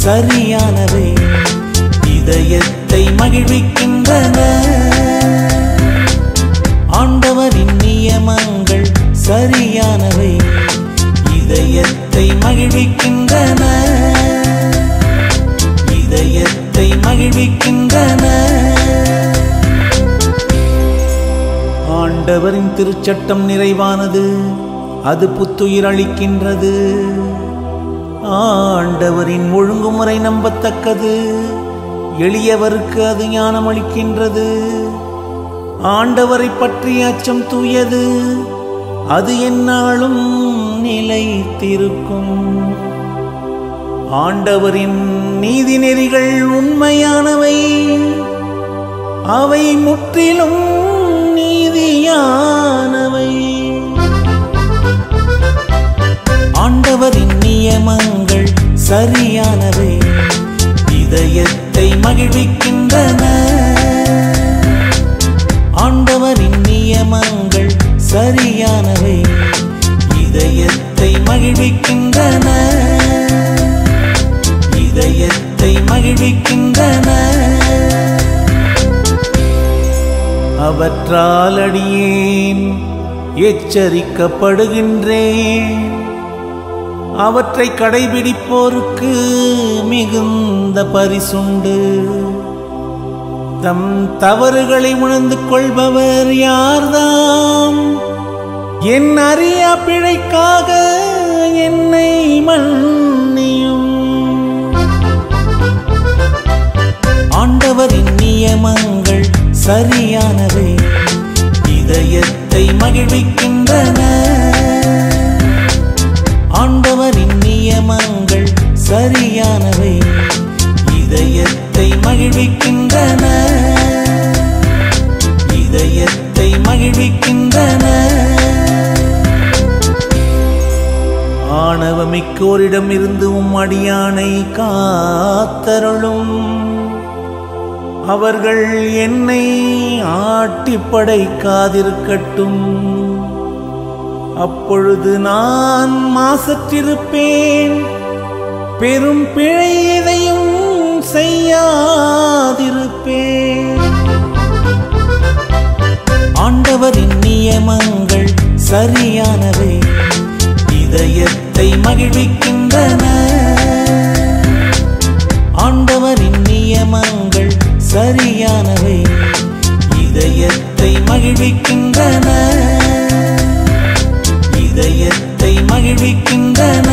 சரியானவை இதயத்தை மகிழ்விக்கின்றன ஆண்டவரின் நியமங்கள் சரியானவை இதயத்தை மகிழ்விக்கின்றன இதயத்தை மகிழ்விக்கின்றன ஆண்டவரின் திருச்சட்டம் நிறைவானது அது புத்துயிர் அளிக்கின்றது ஆண்டவரின் ஒழுங்குமுறை நம்பத்தக்கது எளியவருக்கு அது ஞானம் அளிக்கின்றது ஆண்டவரை பற்றிய அச்சம் தூயது அது எந்நாளும் நிலைத்திருக்கும் ஆண்டவரின் நீதி நெறிகள் உண்மையானவை அவை முற்றிலும் நீதியானவை ஆண்டவரின் நியமங்கள் சரியானவை இதயத்தை மகிழ்விக்கின்றன ஆண்டவரின் நியமங்கள் சரியானவை இதயத்தை மகிழ்விக்கின்றன இதயத்தை மகிழ்விக்கின்றன அவற்றால் அடியேன் எச்சரிக்கப்படுகின்றேன் அவற்றை கடைபிடிப்போருக்கு மிகுந்த பரிசுண்டு தம் தவறுகளை உணர்ந்து கொள்பவர் யார்தாம் என் அறியா பிழைக்காக என்னை மன்னியும் ஆண்டவரின் நியமங்கள் சரியானவை இதயத்தை மகிழ்விக்கின்றன ஆண்டவரின் நியமங்கள் சரியானவை இதயத்தை மகிழ்விக்கின்றன இதயத்தை மகிழ்விக்கின்றன ஆணவமிக்கோரிடம் இருந்து உம் அடியானை காத்தருளும் அவர்கள் என்னை ஆட்டி படைக்காதிருக்கட்டும் அப்பொழுது நான் மாசற்றிருப்பேன் பெரும் பிழை எதையும் செய்யாதிருப்பேன் ஆண்டவரின் நியமங்கள் சரியானவை இதயத்தை மகிழ்விக்கின்றன ஆண்டவரின் நியமங்கள் சரியானவை இதயத்தை மகிழ்விக்கின்றன இதயத்தை மகிழ்விக்கின்றன